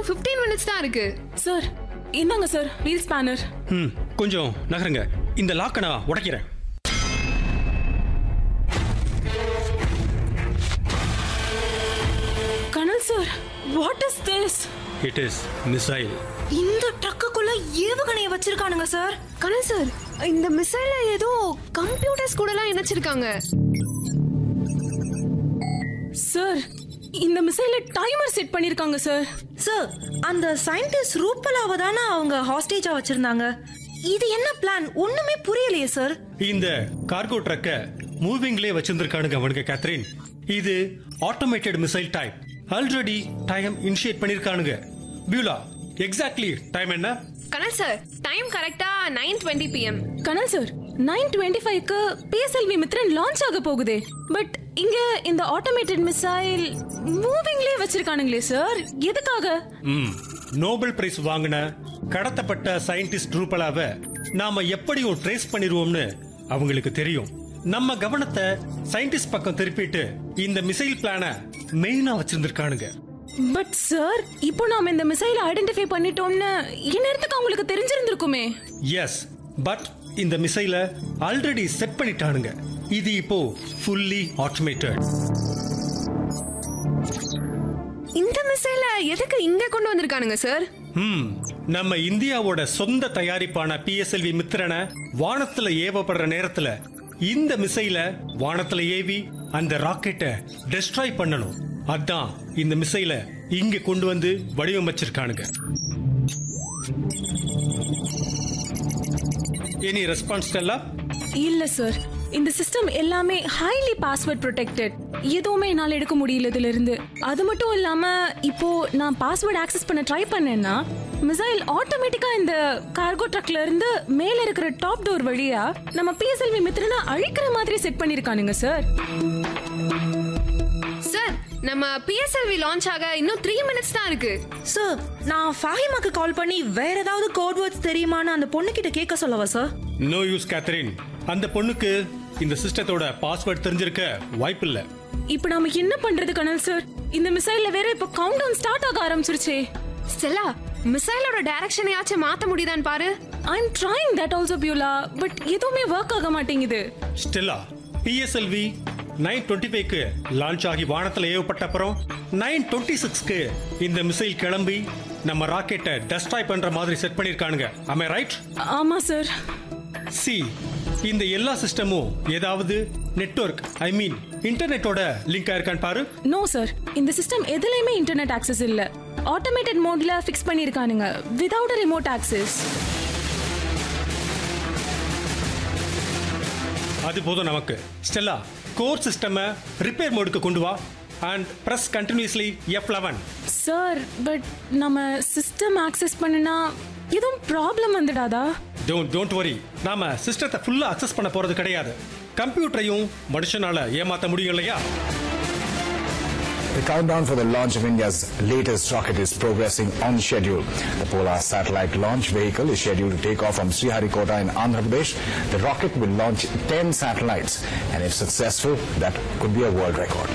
15 minutes தான் இருக்கு sir இந்தாங்க சார் வீல் ஸ்பேனர் ம் கொஞ்சம் நகருங்க இந்த லாக்கை நான் உடைக்கிறேன் Kanal sir what is this it is missile இந்த ட்ரக்குக்குள்ள ஏவுகணைய வச்சிருக்கானுங்க சார் கனல் சார் இந்த மிசைல ஏதோ கம்ப்யூட்டர்ஸ் கூட எல்லாம் இணைச்சிருக்காங்க சார் இந்த மிசைல டைமர் செட் பண்ணிருக்காங்க சார் சார் அந்த சயின்டிஸ்ட் ரூபலாவை தானே அவங்க ஹாஸ்டேஜா வச்சிருந்தாங்க இது என்ன பிளான் ஒண்ணுமே புரியலையே சார் இந்த கார்கோ ட்ரக்கை மூவிங்லேயே வச்சிருந்திருக்கானுங்க அவனுங்க கேத்ரின் இது automated missile type already time initiate பண்ணிருக்கானுங்க பியூலா எக்ஸாக்ட்லி டைம் என்ன கனல் சார் டைம் கரெக்டா nine twenty PM Kanal sir nine twenty ஃபைவ்க்கு பிஎஸ்எல்வி மித்ரன் லான்ச் ஆக போகுதே பட் இங்க இந்த ஆட்டோமேட்டட் மிசைல் மூவிங்லேயே வச்சிருக்கானுங்களே சார் எதுக்காக ம் நோபல் பிரைஸ் வாங்கின கடத்தப்பட்ட சயின்டிஸ்ட் ரூபலாவை நாம எப்படியும் ட்ரேஸ் பண்ணிடுவோம்னு அவங்களுக்கு தெரியும் நம்ம கவனத்தை சயின்டிஸ்ட் பக்கம் திருப்பிட்டு இந்த மிசைல் பிளான மெயினா வச்சிருந்திருக்கானுங்க பட் சார் இப்போ நாம இந்த மிசைலை ஐடென்டிஃபை பண்ணிட்டோம்னு இந்நேரத்துக்கு அவங்களுக்கு தெரிஞ்சிருந்திருக்குமே எஸ் பட் இந்த மிசைலை ஆல்ரெடி செட் பண்ணிட்டானுங்க இது இப்போ ஃபுல்லி ஆட்டோமேட்டட் இந்த மிசைல எதுக்கு இங்க கொண்டு வந்திருக்கானுங்க சார் ம் நம்ம இந்தியாவோட சொந்த தயாரிப்பான பிஎஸ்எல்வி மித்திரனை வானத்துல ஏவப்படுற நேரத்துல இந்த மிசைல வானத்துல ஏவி அந்த ராக்கெட்டை டெஸ்ட்ராய் பண்ணணும் அதான் இந்த மிசைல இங்க கொண்டு வந்து வடிவமைச்சிருக்கானுங்க எனி ரெஸ்பான்ஸ் எல்லாம் இல்ல சார் இந்த சிஸ்டம் எல்லாமே ஹைலி பாஸ்வேர்ட் ப்ரொடெக்டட் எதுவுமே என்னால எடுக்க முடியல இதுல இருந்து அது மட்டும் இல்லாம இப்போ நான் பாஸ்வேர்ட் ஆக்சஸ் பண்ண ட்ரை பண்ணேன்னா மிசைல் ஆட்டோமேட்டிக்கா இந்த கார்கோ ட்ரக்ல இருந்து மேல இருக்கிற டாப் டோர் வழியா நம்ம பிஎஸ்எல்வி மித்ரனை அழிக்கிற மாதிரி செட் பண்ணிருக்கானுங்க சார் சார் நம்ம பிஎஸ்எல்வி லான்ச் ஆக இன்னும் த்ரீ மினிட்ஸ் தான் இருக்கு சார் நான் ஃபாஹிமாக்கு கால் பண்ணி வேற ஏதாவது கோட் வேர்ட்ஸ் தெரியுமான்னு அந்த பொண்ணு கிட்ட கேட்க சொல்லவா சார் நோ யூஸ் கேத்தரின் அந்த பொண்ணுக்கு இந்த சிஸ்டத்தோட பாஸ்வேர்ட் தெரிஞ்சிருக்க வாய்ப்பில்லை இப்போ நாம என்ன பண்றது கனல் சார் இந்த மிசைல்ல வேற இப்போ கவுண்ட் டவுன் ஸ்டார்ட் ஆக ஆரம்பிச்சிருச்சே ஸ்டெல்லா மிசைலோட டைரக்ஷனையாச்சும் மாத்த முடியுதான்னு பாரு I am trying that also பியூலா பட் எதுவுமே ஒர்க் ஆக மாட்டேங்குது ஸ்டெல்லா பிஎஸ்எல்வி நைன் டுவெண்ட்டி ஃபைவ்க்கு லான்ச் ஆகி வானத்தில் ஏவப்பட்ட அப்புறம் நைன் டுவெண்ட்டி சிக்ஸ்க்கு இந்த மிசைல் கிளம்பி நம்ம ராக்கெட்டை டெஸ்ட்ராய் பண்ற மாதிரி செட் பண்ணிருக்கானுங்க ஆமே ரைட் ஆமா சார் சி இந்த எல்லா சிஸ்டமும் ஏதாவது நெட்வொர்க் ஐ மீன் இன்டர்நெட்டோட லிங்க் ஆயிருக்கான்னு பாரு நோ சார் இந்த சிஸ்டம் எதுலயுமே இன்டர்நெட் ஆக்சஸ் இல்ல ஆட்டோமேட்டட் மோட்ல ஃபிக்ஸ் பண்ணிருக்கானுங்க விதவுட் ரிமோட் ஆக்சஸ் அது போதும் நமக்கு ஸ்டெல்லா கோர் சிஸ்டமை ரிப்பேர் மோடுக்கு கொண்டு வா and press continuously F eleven sir but நம்ம சிஸ்டம் ஆக்சஸ் பண்ணுனா எதுவும் ப்ராப்ளம் வந்துடாதா டோன்ட் டோன்ட் வரி நாம சிஸ்டத்தை ஃபுல்லா அக்சஸ் பண்ண போறது கிடையாது கம்ப்யூட்டரையும் மனுஷனால ஏமாத்த முடியும் இல்லையா The countdown for the launch of India's latest rocket is progressing on schedule. The Polar satellite launch vehicle is scheduled to take off from Sriharikota in Andhra Pradesh. The rocket will launch 10 satellites, and if successful, that could be a world record.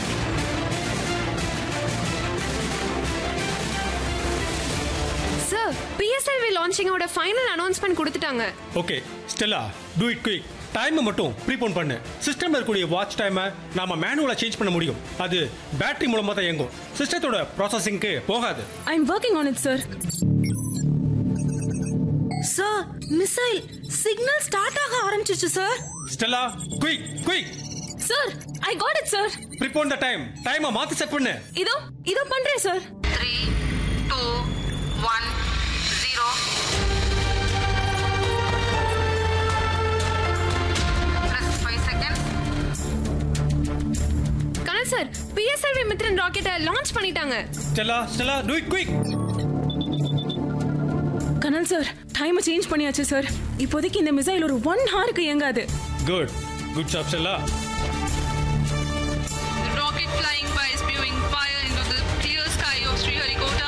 Sir PSLV லான்ச்சிங்கோட final announcement கொடுத்துட்டாங்க okay Stella do it quick டைமை மட்டும் prepone பண்ணு சிஸ்டம்ல இருக்கக்கூடிய watch டைமை நாம மேனுவலா change பண்ண முடியும் அது பேட்டரி மூலமா தான் இயங்கும் சிஸ்டத்தோட ப்ராசஸிங்க்கு போகாது I am working on it sir sir missile signal start ஆக ஆரம்பிச்சிச்சு sir Stella quick quick sir I got it sir prepone the time டைமை மாத்தி செட் பண்ணு இதோ இதோ பண்றேன் sir three, two, one, zero. Press five seconds. Kanal sir PSLV Mithran ராக்கெட்டை launch பண்ணிட்டாங்க Stella Stella do it quick Kanal sir டைமை சேஞ்ச் பண்ணியாச்சு சார் இப்போதைக்கு இந்த மிசைல் ஒரு ஒன் ஹாருக்கு இயங்காது good good job Stella The rocket flying by spewing fire into the clear sky of Sriharikota.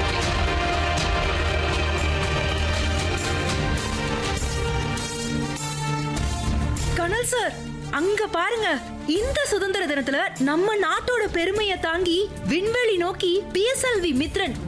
Kanal sir அங்க பாருங்க இந்த சுதந்திர தினத்துல நம்ம நாட்டோட பெருமையை தாங்கி விண்வெளி நோக்கி பிஎஸ்எல்வி மித்ரன்